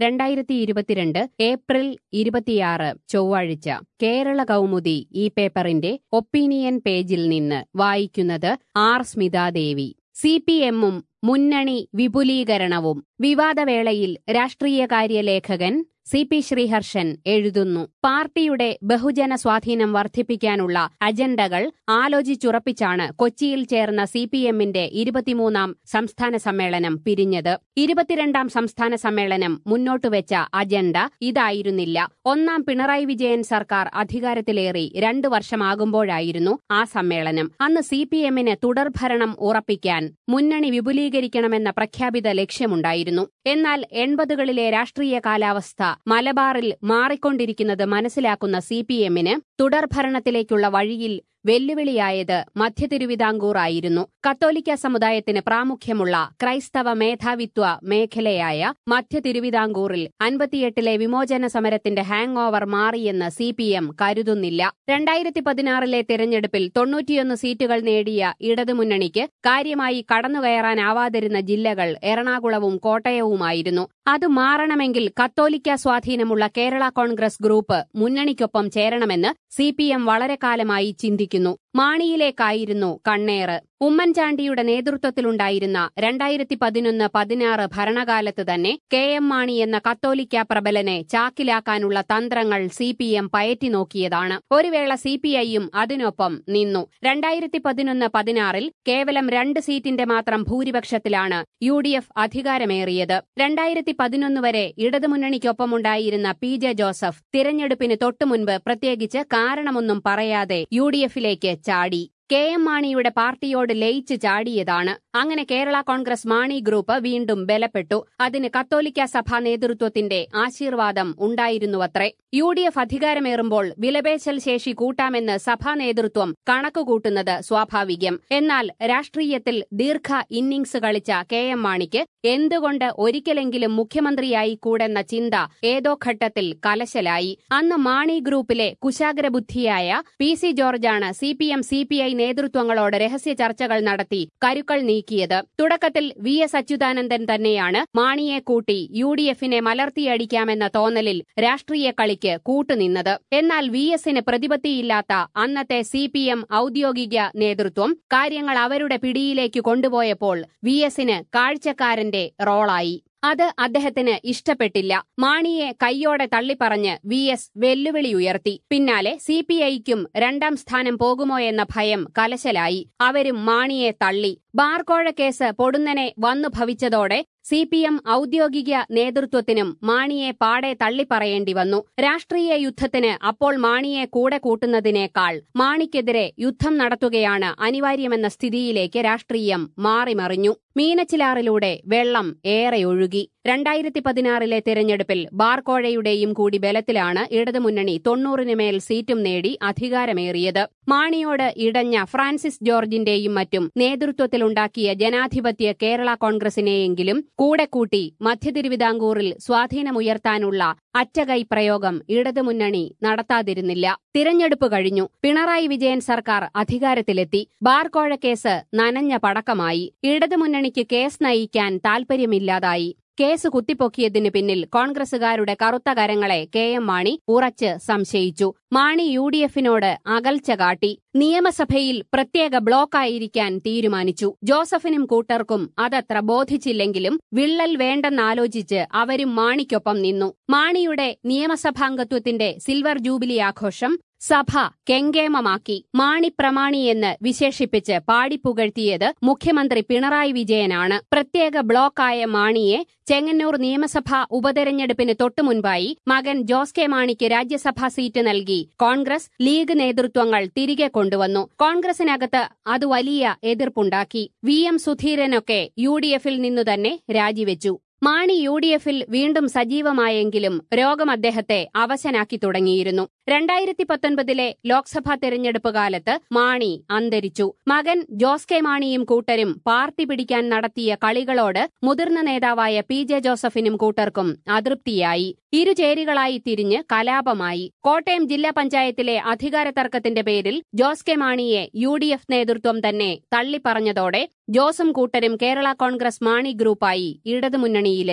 രണ്ടായിരത്തി ഇരുപത്തിരണ്ട് ഏപ്രിൽ ഇരുപത്തിയാറ് ചൊവ്വാഴ്ച കേരള കൗമുദി ഈ പേപ്പറിന്റെ ഒപ്പീനിയൻ പേജിൽ നിന്ന് വായിക്കുന്നത് ആർ സ്മിതാദേവി സി പി എമ്മും മുന്നണി വിപുലീകരണവും വിവാദവേളയിൽ രാഷ്ട്രീയകാര്യ ലേഖകൻ സി പി ശ്രീഹർഷൻ എഴുതുന്നു പാർട്ടിയുടെ ബഹുജന സ്വാധീനം വർദ്ധിപ്പിക്കാനുള്ള അജണ്ടകൾ ആലോചിച്ചുറപ്പിച്ചാണ് കൊച്ചിയിൽ ചേർന്ന സി പി എമ്മിന്റെ ഇരുപത്തിമൂന്നാം സംസ്ഥാന സമ്മേളനം പിരിഞ്ഞത് ഇരുപത്തിരണ്ടാം സംസ്ഥാന സമ്മേളനം മുന്നോട്ടുവെച്ച അജണ്ട ഇതായിരുന്നില്ല ഒന്നാം പിണറായി വിജയൻ സർക്കാർ അധികാരത്തിലേറി രണ്ടു വർഷമാകുമ്പോഴായിരുന്നു ആ സമ്മേളനം അന്ന് സി പി എമ്മിന് തുടർഭരണം ഉറപ്പിക്കാൻ മുന്നണി വിപുലീകരിക്കണമെന്ന പ്രഖ്യാപിത ലക്ഷ്യമുണ്ടായിരുന്നു എന്നാൽ എൺപതുകളിലെ രാഷ്ട്രീയ കാലാവസ്ഥ മലബാറിൽ മാറിക്കൊണ്ടിരിക്കുന്നത് മനസ്സിലാക്കുന്ന സി പി എമ്മിന് തുടർഭരണത്തിലേക്കുള്ള വഴിയിൽ വെല്ലുവിളിയായത് മധ്യതിരുവിതാംകൂർ ആയിരുന്നു കത്തോലിക്ക സമുദായത്തിന് പ്രാമുഖ്യമുള്ള ക്രൈസ്തവ മേധാവിത്വ മേഖലയായ മധ്യതിരുവിതാംകൂറിൽ അൻപത്തിയെട്ടിലെ വിമോചന സമരത്തിന്റെ ഹാങ് ഓവർ മാറിയെന്ന് സി പി എം കരുതുന്നില്ല രണ്ടായിരത്തി പതിനാറിലെ തിരഞ്ഞെടുപ്പിൽ തൊണ്ണൂറ്റിയൊന്ന് സീറ്റുകൾ നേടിയ ഇടതുമുന്നണിക്ക് കാര്യമായി കടന്നുകയറാനാവാതിരുന്ന ജില്ലകൾ എറണാകുളവും കോട്ടയവുമായിരുന്നു അത് മാറണമെങ്കിൽ കത്തോലിക്ക സ്വാധീനമുള്ള കേരള കോൺഗ്രസ് ഗ്രൂപ്പ് മുന്നണിക്കൊപ്പം ചേരണമെന്ന് സി പി എം വളരെ കാലമായി ചിന്തിക്കുന്നു മാണിയിലേക്കായിരുന്നു കണ്ണേറ് ഉമ്മൻചാണ്ടിയുടെ നേതൃത്വത്തിലുണ്ടായിരുന്ന രണ്ടായിരത്തി പതിനൊന്ന് പതിനാറ് ഭരണകാലത്ത് തന്നെ കെ എം മാണി എന്ന കത്തോലിക്ക പ്രബലനെ ചാക്കിലാക്കാനുള്ള തന്ത്രങ്ങൾ സി പി എം പയറ്റി നോക്കിയതാണ് ഒരു വേള സി പി ഐയും അതിനൊപ്പം നിന്നു രണ്ടായിരത്തി പതിനൊന്ന് പതിനാറിൽ കേവലം രണ്ട് സീറ്റിന്റെ മാത്രം ഭൂരിപക്ഷത്തിലാണ് യു ഡി എഫ് അധികാരമേറിയത് രണ്ടായിരത്തി പതിനൊന്ന് വരെ ഇടതുമുന്നണിക്കൊപ്പമുണ്ടായിരുന്ന പി ജെ ജോസഫ് തിരഞ്ഞെടുപ്പിന് തൊട്ടുമുൻപ് പ്രത്യേകിച്ച് കാരണമൊന്നും പറയാതെ യു ഡി എഫിലേക്ക് ചാടി കെ എം മാണിയുടെ പാർട്ടിയോട് ലയിച്ച് ചാടിയതാണ് അങ്ങനെ കേരള കോൺഗ്രസ് മാണി ഗ്രൂപ്പ് വീണ്ടും ബലപ്പെട്ടു അതിന് കത്തോലിക്ക സഭാ നേതൃത്വത്തിന്റെ ആശീർവാദം ഉണ്ടായിരുന്നുവത്രേ യു ഡി എഫ് അധികാരമേറുമ്പോൾ വിലപേശൽ ശേഷി കൂട്ടാമെന്ന് സഭാ നേതൃത്വം കണക്കുകൂട്ടുന്നത് സ്വാഭാവികം എന്നാൽ രാഷ്ട്രീയത്തിൽ ദീർഘ ഇന്നിംഗ്സ് കളിച്ച കെ എം മാണിക്ക് എന്തുകൊണ്ട് ഒരിക്കലെങ്കിലും മുഖ്യമന്ത്രിയായി കൂടെന്ന ചിന്ത ഏതോ ഘട്ടത്തിൽ കലശലായി അന്ന് മാണി ഗ്രൂപ്പിലെ കുശാഗ്രബുദ്ധിയായ പി സി ജോർജാണ് C P M C P I നേതൃത്വങ്ങളോട് രഹസ്യ ചർച്ചകൾ നടത്തി കരുക്കൾ നീക്കിയത് തുടക്കത്തിൽ വി എസ് അച്യുതാനന്ദൻ തന്നെയാണ് മാണിയെ കൂട്ടി യു ഡി എഫിനെ മലർത്തിയടിക്കാമെന്ന തോന്നലിൽ രാഷ്ട്രീയ കളിക്ക് കൂട്ടുനിന്നത് എന്നാൽ വി എസിന് പ്രതിപത്തിയില്ലാത്ത അന്നത്തെ സി പി എം ഔദ്യോഗിക നേതൃത്വം കാര്യങ്ങൾ അവരുടെ പിടിയിലേക്ക് കൊണ്ടുപോയപ്പോൾ വി എസിന് കാഴ്ചക്കാരന്റെ റോളായി അത് അദ്ദേഹത്തിന് ഇഷ്ടപ്പെട്ടില്ല മാണിയെ കൈയോടെ തള്ളിപ്പറഞ്ഞ് വി എസ് വെല്ലുവിളി ഉയർത്തി പിന്നാലെ സി പി ഐക്കും രണ്ടാം സ്ഥാനം പോകുമോ എന്ന ഭയം കലശലായി അവരും മാണിയെ തള്ളി ബാർക്കോഴ കേസ് പൊടുന്നനെ വന്നു ഭവിച്ചതോടെ സി പി എം ഔദ്യോഗിക നേതൃത്വത്തിനും മാണിയെ പാടെ തള്ളിപ്പറയേണ്ടി വന്നു രാഷ്ട്രീയ യുദ്ധത്തിന് അപ്പോൾ മാണിയെ കൂടെ കൂട്ടുന്നതിനേക്കാൾ മാണിക്കെതിരെ യുദ്ധം നടത്തുകയാണ് അനിവാര്യമെന്ന സ്ഥിതിയിലേക്ക് രാഷ്ട്രീയം മാറിമറിഞ്ഞു മീനച്ചിലാറിലൂടെ വെള്ളം ഏറെ ഒഴുകി രണ്ടായിരത്തി പതിനാറിലെ തിരഞ്ഞെടുപ്പിൽ ബാർക്കോഴയുടെയും കൂടി ബലത്തിലാണ് ഇടതുമുന്നണി തൊണ്ണൂറിന് മേൽ സീറ്റും നേടി അധികാരമേറിയത് മാണിയോട് ഇടഞ്ഞ ഫ്രാൻസിസ് ജോർജിന്റെയും മറ്റും നേതൃത്വത്തിലുണ്ടാക്കിയ ജനാധിപത്യ കേരള കോൺഗ്രസിനെയെങ്കിലും കൂടെ കൂട്ടി മധ്യതിരുവിതാംകൂറിൽ സ്വാധീനമുയർത്താനുള്ള അറ്റകൈ പ്രയോഗം ഇടതുമുന്നണി നടത്താതിരുന്നില്ല തിരഞ്ഞെടുപ്പ് കഴിഞ്ഞു പിണറായി വിജയൻ സർക്കാർ അധികാരത്തിലെത്തി ബാർക്കോഴ കേസ് നനഞ്ഞ പടക്കമായി ഇടതുമുന്നണിക്ക് കേസ് നയിക്കാൻ താൽപര്യമില്ലാതായി കേസ് കുത്തിപ്പൊക്കിയതിനു പിന്നിൽ കോൺഗ്രസുകാരുടെ കറുത്ത കരങ്ങളെ കെ എം മാണി ഉറച്ച് സംശയിച്ചു മാണി യു ഡി എഫിനോട് അകൽച്ച കാട്ടി നിയമസഭയിൽ പ്രത്യേക ബ്ലോക്കായിരിക്കാൻ തീരുമാനിച്ചു ജോസഫിനും കൂട്ടർക്കും അതത്ര ബോധിച്ചില്ലെങ്കിലും വിള്ളൽ വേണ്ടെന്നാലോചിച്ച് അവരും മാണിക്കൊപ്പം നിന്നു മാണിയുടെ നിയമസഭാംഗത്വത്തിന്റെ സിൽവർ ജൂബിലി ആഘോഷം സഭ കെങ്കേമമാക്കി മാണിപ്രമാണിയെന്ന് വിശേഷിപ്പിച്ച് പാടിപ്പുകഴ്ത്തിയത് മുഖ്യമന്ത്രി പിണറായി വിജയനാണ് പ്രത്യേക ബ്ലോക്കായ മാണിയെ ചെങ്ങന്നൂർ നിയമസഭാ ഉപതെരഞ്ഞെടുപ്പിന് തൊട്ടുമുൻപായി മകൻ ജോസ് കെ മാണിക്ക് രാജ്യസഭാ സീറ്റ് നൽകി കോൺഗ്രസ് ലീഗ് നേതൃത്വങ്ങൾ തിരികെ കൊണ്ടുവന്നു കോൺഗ്രസിനകത്ത് അത് വലിയ എതിർപ്പുണ്ടാക്കി വി എം സുധീരനൊക്കെ യു ഡി എഫിൽ നിന്നു തന്നെ രാജിവെച്ചു മാണി യു ഡി എഫിൽ വീണ്ടും സജീവമായെങ്കിലും രോഗം അദ്ദേഹത്തെ അവശനാക്കി തുടങ്ങിയിരുന്നു രണ്ടായിരത്തി പത്തൊൻപതിലെ ലോക്സഭാ തെരഞ്ഞെടുപ്പ് കാലത്ത് മാണി അന്തരിച്ചു മകൻ ജോസ് കെ മാണിയും കൂട്ടരും പാർട്ടി പിടിക്കാൻ നടത്തിയ കളികളോട് മുതിർന്ന നേതാവായ പി ജെ ജോസഫിനും കൂട്ടർക്കും അതൃപ്തിയായി ഇരുചേരികളായി തിരിഞ്ഞ് കലാപമായി കോട്ടയം ജില്ലാ പഞ്ചായത്തിലെ അധികാര തർക്കത്തിന്റെ പേരിൽ ജോസ് കെ മാണിയെ യു ഡി എഫ് നേതൃത്വം തന്നെ തള്ളിപ്പറഞ്ഞതോടെ ജോസും കൂട്ടരും കേരള കോൺഗ്രസ് മാണി ഗ്രൂപ്പായി ഇടതുമുന്നണിയിലെത്തി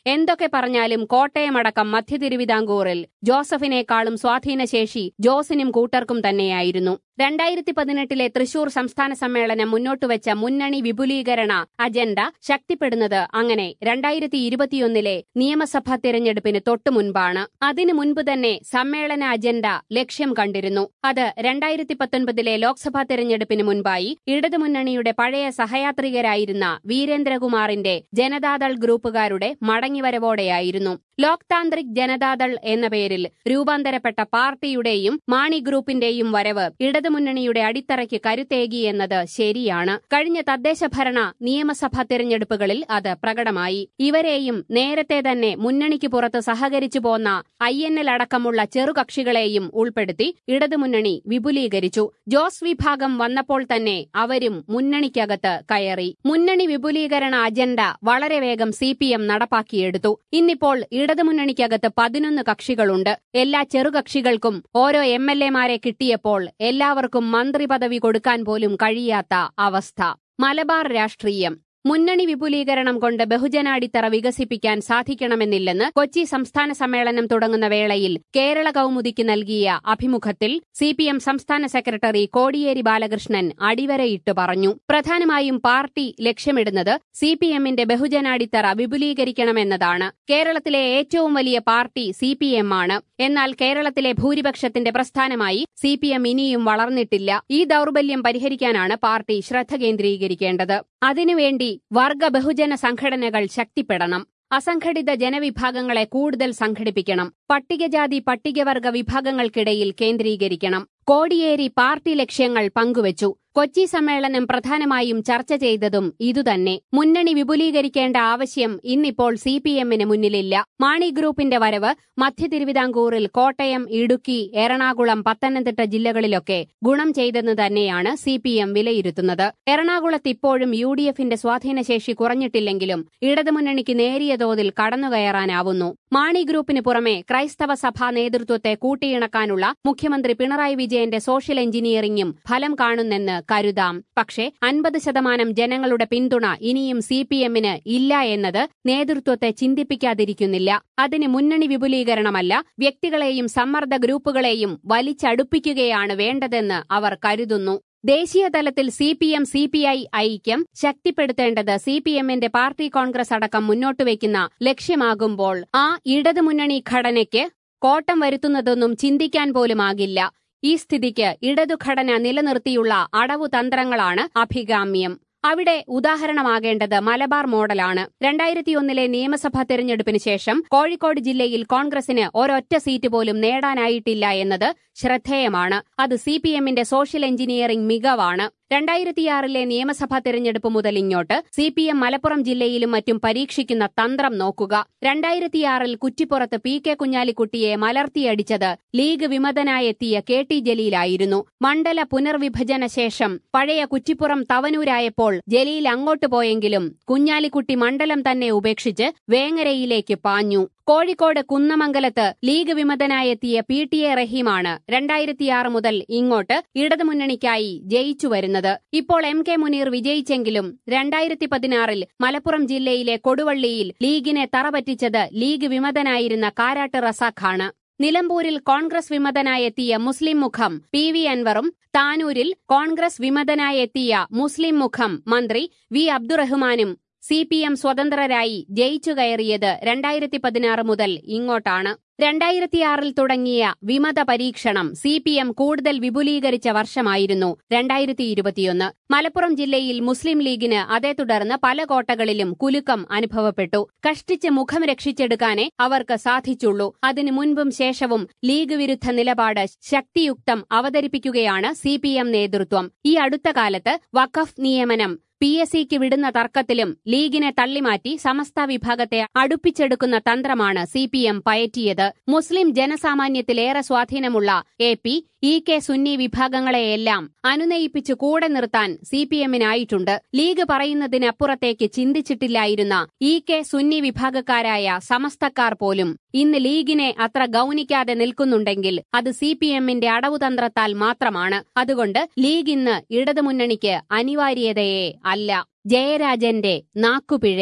എന്തൊക്കെ പറഞ്ഞാലും കോട്ടയമടക്കം മധ്യ തിരുവിതാംകൂറിൽ ജോസഫിനേക്കാളും സ്വാധീനശേഷി ജോസിനും കൂട്ടർക്കും തന്നെയായിരുന്നു രണ്ടായിരത്തി പതിനെട്ടിലെ തൃശൂർ സംസ്ഥാന സമ്മേളനം മുന്നോട്ടുവച്ച മുന്നണി വിപുലീകരണ അജണ്ട ശക്തിപ്പെടുന്നത് അങ്ങനെ രണ്ടായിരത്തി ഇരുപത്തിയൊന്നിലെ നിയമസഭാ തിരഞ്ഞെടുപ്പിന് തൊട്ടു മുൻപാണ് അതിനു മുൻപ് തന്നെ സമ്മേളന അജണ്ട ലക്ഷ്യം കണ്ടിരുന്നു അത് രണ്ടായിരത്തി പത്തൊൻപതിലെ ലോക്സഭാ തിരഞ്ഞെടുപ്പിന് മുൻപായി ഇടതുമുന്നണിയുടെ പഴയ സഹയാത്രികരായിരുന്ന വീരേന്ദ്രകുമാറിന്റെ ജനതാദൾ ഗ്രൂപ്പുകാരുടെ മടങ്ങിവരവോടെയായിരുന്നു ലോക് താന്ത്രിക് ജനതാദൾ എന്ന പേരിൽ രൂപാന്തരപ്പെട്ട പാർട്ടിയുടെയും മാണി ഗ്രൂപ്പിന്റെയും വരവ് ഇടതുമുന്നണിയുടെ അടിത്തറയ്ക്ക് കരുത്തേകി എന്നത് ശരിയാണ് കഴിഞ്ഞ തദ്ദേശഭരണ നിയമസഭാ തിരഞ്ഞെടുപ്പുകളിൽ അത് പ്രകടമായി ഇവരെയും നേരത്തെ തന്നെ മുന്നണിക്ക് പുറത്ത് സഹകരിച്ചു പോന്ന ഐ എൻ എൽ അടക്കമുള്ള ചെറുകക്ഷികളെയും ഉൾപ്പെടുത്തി ഇടതുമുന്നണി വിപുലീകരിച്ചു ജോസ് വിഭാഗം വന്നപ്പോൾ തന്നെ അവരും മുന്നണിക്കകത്ത് കയറി മുന്നണി വിപുലീകരണ അജണ്ട വളരെ വേഗം സി പി എം നടപ്പാക്കിയെടുത്തു ഇന്നിപ്പോൾ ഇടതുമുന്നണിക്കകത്ത് പതിനൊന്ന് കക്ഷികളുണ്ട് എല്ലാ ചെറുകക്ഷികൾക്കും ഓരോ എം എൽ എമാരെ കിട്ടിയപ്പോൾ എല്ലാവർക്കും മന്ത്രി പദവി കൊടുക്കാൻ പോലും കഴിയാത്ത അവസ്ഥ മലബാർ രാഷ്ട്രീയം മുന്നണി വിപുലീകരണം കൊണ്ട് ബഹുജനാടിത്തറ വികസിപ്പിക്കാൻ സാധിക്കണമെന്നില്ലെന്ന് കൊച്ചി സംസ്ഥാന സമ്മേളനം തുടങ്ങുന്ന വേളയിൽ കേരള കൗമുദിക്ക് നൽകിയ അഭിമുഖത്തിൽ സി പി എം സംസ്ഥാന സെക്രട്ടറി കോടിയേരി ബാലകൃഷ്ണൻ അടിവരയിട്ട് പറഞ്ഞു പ്രധാനമായും പാർട്ടി ലക്ഷ്യമിടുന്നത് സി പി എമ്മിന്റെ ബഹുജനാടിത്തറ വിപുലീകരിക്കണമെന്നതാണ് കേരളത്തിലെ ഏറ്റവും വലിയ പാർട്ടി സി പി എം ആണ് എന്നാൽ കേരളത്തിലെ ഭൂരിപക്ഷത്തിന്റെ പ്രസ്ഥാനമായി സി പി എം ഇനിയും വളർന്നിട്ടില്ല ഈ ദൌർബല്യം പരിഹരിക്കാനാണ് പാർട്ടി ശ്രദ്ധ കേന്ദ്രീകരിക്കേണ്ടത് അതിനുവേണ്ടി വർഗ ബഹുജന സംഘടനകൾ ശക്തിപ്പെടണം അസംഘടിത ജനവിഭാഗങ്ങളെ കൂടുതൽ സംഘടിപ്പിക്കണം പട്ടികജാതി പട്ടികവർഗ വിഭാഗങ്ങൾക്കിടയിൽ കേന്ദ്രീകരിക്കണം കോടിയേരി പാർട്ടി ലക്ഷ്യങ്ങൾ പങ്കുവച്ചു കൊച്ചി സമ്മേളനം പ്രധാനമായും ചർച്ച ചെയ്തതും ഇതുതന്നെ മുന്നണി വിപുലീകരിക്കേണ്ട ആവശ്യം ഇന്നിപ്പോൾ സി പി എമ്മിന് മുന്നിലില്ല മാണി ഗ്രൂപ്പിന്റെ വരവ് മധ്യ തിരുവിതാംകൂറിൽ കോട്ടയം ഇടുക്കി എറണാകുളം പത്തനംതിട്ട ജില്ലകളിലൊക്കെ ഗുണം ചെയ്തെന്ന് തന്നെയാണ് സി പി എം വിലയിരുത്തുന്നത് എറണാകുളത്ത് ഇപ്പോഴും യു ഡി എഫിന്റെ സ്വാധീനശേഷി കുറഞ്ഞിട്ടില്ലെങ്കിലും ഇടതുമുന്നണിക്ക് നേരിയ തോതിൽ കടന്നുകയറാനാവുന്നു മാണി ഗ്രൂപ്പിന് പുറമെ ക്രൈസ്തവ സഭാ നേതൃത്വത്തെ കൂട്ടിയിണക്കാനുള്ള മുഖ്യമന്ത്രി പിണറായി വിജയന്റെ സോഷ്യൽ എഞ്ചിനീയറിംഗും ഫലം കാണുന്നെന്ന് കരുതാം പക്ഷേ അൻപത് ശതമാനം ജനങ്ങളുടെ പിന്തുണ ഇനിയും സി പി എമ്മിന് ഇല്ല എന്നത് നേതൃത്വത്തെ ചിന്തിപ്പിക്കാതിരിക്കുന്നില്ല അതിന് മുന്നണി വിപുലീകരണമല്ല വ്യക്തികളെയും സമ്മർദ്ദ ഗ്രൂപ്പുകളെയും വലിച്ചടുപ്പിക്കുകയാണ് വേണ്ടതെന്ന് അവർ കരുതുന്നു ദേശീയ തലത്തിൽ C P M C P I ഐക്യം ശക്തിപ്പെടുത്തേണ്ടത് സി പി എമ്മിന്റെ പാർട്ടി കോൺഗ്രസ് അടക്കം മുന്നോട്ടുവയ്ക്കുന്ന ലക്ഷ്യമാകുമ്പോൾ ആ ഇടതുമുന്നണി ഘടനയ്ക്ക് കോട്ടം വരുത്തുന്നതൊന്നും ചിന്തിക്കാൻ പോലുമാകില്ല ഈ സ്ഥിതിക്ക് ഇടതുഘടന നിലനിർത്തിയുള്ള അടവു തന്ത്രങ്ങളാണ് അഭികാമ്യം അവിടെ ഉദാഹരണമാകേണ്ടത് മലബാർ മോഡലാണ് രണ്ടായിരത്തിയൊന്നിലെ നിയമസഭാ തെരഞ്ഞെടുപ്പിന് ശേഷം കോഴിക്കോട് ജില്ലയിൽ കോൺഗ്രസിന് ഒരൊറ്റ സീറ്റ് പോലും നേടാനായിട്ടില്ല എന്നത് ശ്രദ്ധേയമാണ് അത് സി പി എമ്മിന്റെ സോഷ്യൽ എഞ്ചിനീയറിംഗ് മികവാണ് രണ്ടായിരത്തിയാറിലെ നിയമസഭാ തെരഞ്ഞെടുപ്പ് മുതൽ ഇങ്ങോട്ട് സി പി എം മലപ്പുറം ജില്ലയിലും മറ്റും പരീക്ഷിക്കുന്ന തന്ത്രം നോക്കുക രണ്ടായിരത്തിയാറിൽ കുറ്റിപ്പുറത്ത് പി കെ കുഞ്ഞാലിക്കുട്ടിയെ മലർത്തിയടിച്ചത് ലീഗ് വിമതനായെത്തിയ കെ ടി ജലീലായിരുന്നു മണ്ഡല പുനർവിഭജന ശേഷം പഴയ കുറ്റിപ്പുറം തവനൂരായപ്പോൾ ജലീൽ അങ്ങോട്ട് പോയെങ്കിലും കുഞ്ഞാലിക്കുട്ടി മണ്ഡലം തന്നെ ഉപേക്ഷിച്ച് വേങ്ങരയിലേക്ക് പാഞ്ഞു കോഴിക്കോട് കുന്നമംഗലത്ത് ലീഗ് വിമതനായെത്തിയ പി ടി എ റഹീമാണ് രണ്ടായിരത്തിയാറ് മുതൽ ഇങ്ങോട്ട് ഇടതുമുന്നണിക്കായി ജയിച്ചു വരുന്നത് ഇപ്പോൾ എം കെ മുനീർ വിജയിച്ചെങ്കിലും രണ്ടായിരത്തി പതിനാറിൽ മലപ്പുറം ജില്ലയിലെ കൊടുവള്ളിയിൽ ലീഗിനെ തറപറ്റിച്ചത് ലീഗ് വിമതനായിരുന്ന കാരാട്ട് റസാഖാണ് നിലമ്പൂരിൽ കോൺഗ്രസ് വിമതനായെത്തിയ മുസ്ലിം മുഖം പി വി അൻവറും താനൂരിൽ കോൺഗ്രസ് വിമതനായെത്തിയ മുസ്ലിം മുഖം മന്ത്രി വി അബ്ദുറഹ്മാനും സി പി എം സ്വതന്ത്രരായി ജയിച്ചു കയറിയത് രണ്ടായിരത്തി പതിനാറ് മുതൽ ഇങ്ങോട്ടാണ് രണ്ടായിരത്തിയാറിൽ തുടങ്ങിയ വിമത പരീക്ഷണം സി പി എം കൂടുതൽ വിപുലീകരിച്ച വർഷമായിരുന്നു രണ്ടായിരത്തി ഇരുപത്തിയൊന്ന് മലപ്പുറം ജില്ലയിൽ മുസ്ലിം ലീഗിന് അതേ തുടർന്ന് പല കോട്ടകളിലും കുലുക്കം അനുഭവപ്പെട്ടു കഷ്ടിച്ച് മുഖം രക്ഷിച്ചെടുക്കാനേ അവർക്ക് സാധിച്ചുള്ളൂ അതിനു മുൻപും ശേഷവും ലീഗ് വിരുദ്ധ നിലപാട് ശക്തിയുക്തം അവതരിപ്പിക്കുകയാണ് സി നേതൃത്വം ഈ അടുത്ത കാലത്ത് വഖഫ് നിയമനം പി എസ് സിക്ക് വിടുന്ന തർക്കത്തിലും ലീഗിനെ തള്ളിമാറ്റി സമസ്ത വിഭാഗത്തെ അടുപ്പിച്ചെടുക്കുന്ന തന്ത്രമാണ് സി പി എം പയറ്റിയത് മുസ്ലിം ജനസാമാന്യത്തിലേറെ സ്വാധീനമുള്ള എ പി ഇ കെ സുന്നി വിഭാഗങ്ങളെയെല്ലാം അനുനയിപ്പിച്ചു കൂടെ നിർത്താൻ സി പി എമ്മിനായിട്ടുണ്ട് ലീഗ് പറയുന്നതിനപ്പുറത്തേക്ക് ചിന്തിച്ചിട്ടില്ലായിരുന്ന ഇ കെ സുന്നി വിഭാഗക്കാരായ സമസ്തക്കാർ പോലും ഇന്ന് ലീഗിനെ അത്ര ഗൌനിക്കാതെ നിൽക്കുന്നുണ്ടെങ്കിൽ അത് സി പി എമ്മിന്റെ അടവുതന്ത്രത്താൽ മാത്രമാണ് അതുകൊണ്ട് ലീഗ് ഇന്ന് ഇടതുമുന്നണിക്ക് അനിവാര്യതയെ അല്ല ജയരാജന്റെ നാക്കുപിഴയോ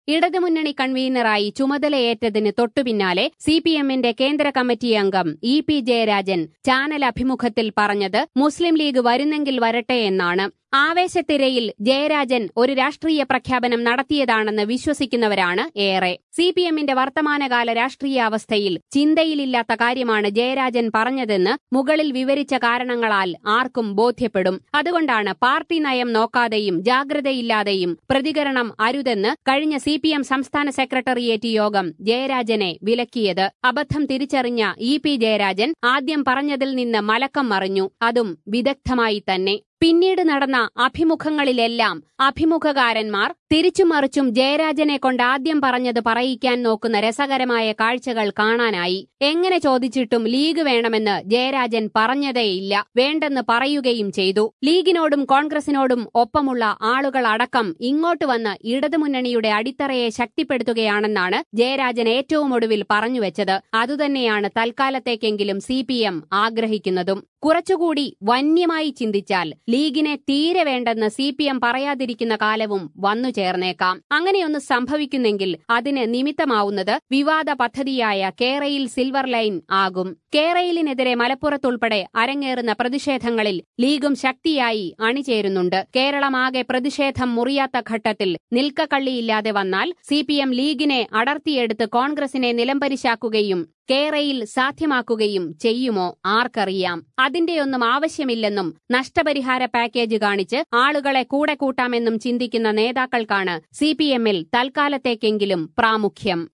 ഇടതുമുന്നണി കൺവീനറായി ചുമതലയേറ്റതിന് തൊട്ടുപിന്നാലെ സി പി എമ്മിന്റെ കേന്ദ്ര കമ്മിറ്റി അംഗം ഇ പി ജയരാജൻ ചാനൽ അഭിമുഖത്തിൽ പറഞ്ഞത് മുസ്ലിം ലീഗ് വരുന്നെങ്കിൽ വരട്ടെ എന്നാണ് ആവേശത്തിരയിൽ ജയരാജൻ ഒരു രാഷ്ട്രീയ പ്രഖ്യാപനം നടത്തിയതാണെന്ന് വിശ്വസിക്കുന്നവരാണ് ഏറെ സി പി എമ്മിന്റെ വർത്തമാനകാല രാഷ്ട്രീയ അവസ്ഥയിൽ ചിന്തയിലില്ലാത്ത കാര്യമാണ് ജയരാജൻ പറഞ്ഞതെന്ന് മുകളിൽ വിവരിച്ച കാരണങ്ങളാൽ ആർക്കും ബോധ്യപ്പെടും അതുകൊണ്ടാണ് പാർട്ടി നയം നോക്കാതെയും ജാഗ്രതയില്ലാതെയും പ്രതികരണം അരുതെന്ന് കഴിഞ്ഞ സി പി എം സംസ്ഥാന സെക്രട്ടേറിയറ്റ് യോഗം ജയരാജനെ വിലക്കിയത് അബദ്ധം തിരിച്ചറിഞ്ഞ ഇ പി ജയരാജൻ ആദ്യം പറഞ്ഞതിൽ നിന്ന് മലക്കം മറിഞ്ഞു അതും വിദഗ്ധമായി തന്നെ പിന്നീട് നടന്ന അഭിമുഖങ്ങളിലെല്ലാം അഭിമുഖകാരന്മാർ തിരിച്ചുമറിച്ചും ജയരാജനെ കൊണ്ട് ആദ്യം പറഞ്ഞത് പറയിക്കാൻ നോക്കുന്ന രസകരമായ കാഴ്ചകൾ കാണാനായി എങ്ങനെ ചോദിച്ചിട്ടും ലീഗ് വേണമെന്ന് ജയരാജൻ പറഞ്ഞതേയില്ല വേണ്ടെന്ന് പറയുകയും ചെയ്തു ലീഗിനോടും കോൺഗ്രസിനോടും ഒപ്പമുള്ള ആളുകൾ അടക്കം ഇങ്ങോട്ട് വന്ന് ഇടതുമുന്നണിയുടെ അടിത്തറയെ ശക്തിപ്പെടുത്തുകയാണെന്നാണ് ജയരാജൻ ഏറ്റവും ഒടുവിൽ പറഞ്ഞുവെച്ചത് അതുതന്നെയാണ് തൽക്കാലത്തേക്കെങ്കിലും സി ആഗ്രഹിക്കുന്നതും കുറച്ചുകൂടി വന്യമായി ചിന്തിച്ചാൽ ലീഗിനെ തീരെ വേണ്ടെന്ന് സി പി എം പറയാതിരിക്കുന്ന കാലവും വന്നു ചേർന്നേക്കാം അങ്ങനെയൊന്ന് സംഭവിക്കുന്നെങ്കിൽ അതിന് നിമിത്തമാവുന്നത് വിവാദ പദ്ധതിയായ കേരയിൽ സിൽവർ ലൈൻ ആകും കേരയിലിനെതിരെ മലപ്പുറത്തുൾപ്പെടെ അരങ്ങേറുന്ന പ്രതിഷേധങ്ങളിൽ ലീഗും ശക്തിയായി അണിചേരുന്നുണ്ട് കേരളമാകെ പ്രതിഷേധം മുറിയാത്ത ഘട്ടത്തിൽ നിൽക്കക്കള്ളിയില്ലാതെ വന്നാൽ സി പി എം ലീഗിനെ അടർത്തിയെടുത്ത് കോൺഗ്രസിനെ നിലംപരിശാക്കുകയും കേരയിൽ സാധ്യമാക്കുകയും ചെയ്യുമോ ആർക്കറിയാം അതിന്റെയൊന്നും ആവശ്യമില്ലെന്നും നഷ്ടപരിഹാര പാക്കേജ് കാണിച്ച് ആളുകളെ കൂടെ കൂട്ടാമെന്നും ചിന്തിക്കുന്ന നേതാക്കൾക്കാണ് സി പി എമ്മിൽ തൽക്കാലത്തേക്കെങ്കിലും പ്രാമുഖ്യം